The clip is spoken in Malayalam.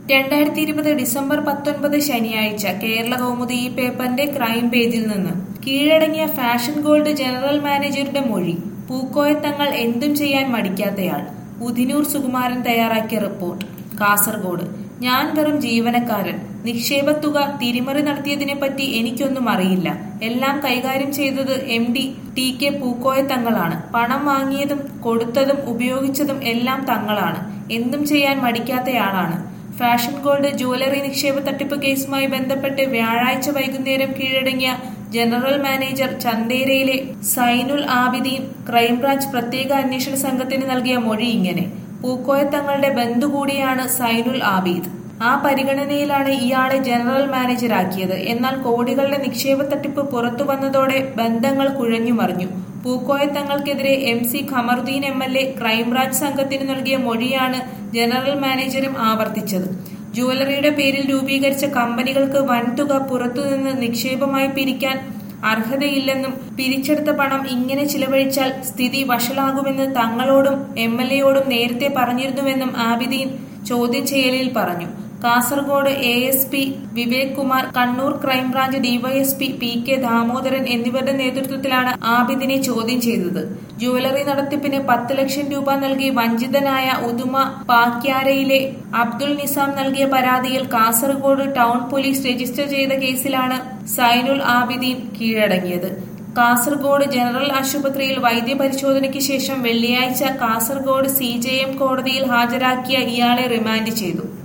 രണ്ടായിരത്തി ഇരുപത് ഡിസംബർ പത്തൊൻപത് ശനിയാഴ്ച കേരള കൗമുദി ഈ പേപ്പറിന്റെ ക്രൈം പേജിൽ നിന്ന് കീഴടങ്ങിയ ഫാഷൻ ഗോൾഡ് ജനറൽ മാനേജറുടെ മൊഴി പൂക്കോയത്തങ്ങൾ എന്തും ചെയ്യാൻ മടിക്കാത്തയാൾ ഉദിനൂർ സുകുമാരൻ തയ്യാറാക്കിയ റിപ്പോർട്ട് കാസർഗോഡ് ഞാൻ വെറും ജീവനക്കാരൻ നിക്ഷേപത്തുക തിരിമറി നടത്തിയതിനെപ്പറ്റി എനിക്കൊന്നും അറിയില്ല എല്ലാം കൈകാര്യം ചെയ്തത് M D T K Pookoya തങ്ങളാണ് പണം വാങ്ങിയതും കൊടുത്തതും ഉപയോഗിച്ചതും എല്ലാം തങ്ങളാണ് എന്തും ചെയ്യാൻ മടിക്കാത്തയാളാണ് ഫാഷൻ ഗോൾഡ് ജുവലറി നിക്ഷേപ തട്ടിപ്പ് കേസുമായി ബന്ധപ്പെട്ട് വ്യാഴാഴ്ച വൈകുന്നേരം കീഴടങ്ങിയ ജനറൽ മാനേജർ ചന്തേരയിലെ സൈനുൽ ആബിദീൻ ക്രൈംബ്രാഞ്ച് പ്രത്യേക അന്വേഷണ സംഘത്തിന് നൽകിയ മൊഴി ഇങ്ങനെ പൂക്കോയ തങ്ങളുടെ ബന്ധു കൂടിയാണ് സൈനുൽ ആബീദ് ആ പരിഗണനയിലാണ് ഇയാളെ ജനറൽ മാനേജരാക്കിയത് എന്നാൽ കോടികളുടെ നിക്ഷേപ തട്ടിപ്പ് പുറത്തു വന്നതോടെ ബന്ധങ്ങൾ കുഴഞ്ഞുമറിഞ്ഞു പൂക്കോയ തങ്ങൾക്കെതിരെ M C Kamaruddin M L A crime branch സംഘത്തിന് നൽകിയ മൊഴിയാണ് ജനറൽ മാനേജരും ആവർത്തിച്ചത് ജുവലറിയുടെ പേരിൽ രൂപീകരിച്ച കമ്പനികൾക്ക് വൻതുക പുറത്തുനിന്ന് നിക്ഷേപമായി പിരിക്കാൻ അർഹതയില്ലെന്നും പിരിച്ചെടുത്ത പണം ഇങ്ങനെ ചിലവഴിച്ചാൽ സ്ഥിതി വഷളാകുമെന്ന് തങ്ങളോടും എം എൽ എയോടും നേരത്തെ പറഞ്ഞിരുന്നുവെന്നും ആബിദീൻ ചോദ്യം ചെയ്യലിൽ പറഞ്ഞു Kasaragod A S P Vivek Kumar Kannur crime branch DYSP P K Damodaran എന്നിവരുടെ നേതൃത്വത്തിലാണ് ആബിദിനെ ചോദ്യം ചെയ്തത് ജുവലറി നടത്തിപ്പിന് പത്ത് ലക്ഷം രൂപ നൽകി വഞ്ചിതനായ ഉദുമ പാക്യാരയിലെ അബ്ദുൾ നിസാം നൽകിയ പരാതിയിൽ കാസർഗോഡ് ടൗൺ പോലീസ് രജിസ്റ്റർ ചെയ്ത കേസിലാണ് സൈനുൽ ആബിദീൻ കീഴടങ്ങിയത് കാസർഗോഡ് ജനറൽ ആശുപത്രിയിൽ വൈദ്യപരിശോധനയ്ക്ക് ശേഷം വെള്ളിയാഴ്ച കാസർഗോഡ് സി കോടതിയിൽ ഹാജരാക്കിയ ഇയാളെ റിമാൻഡ് ചെയ്തു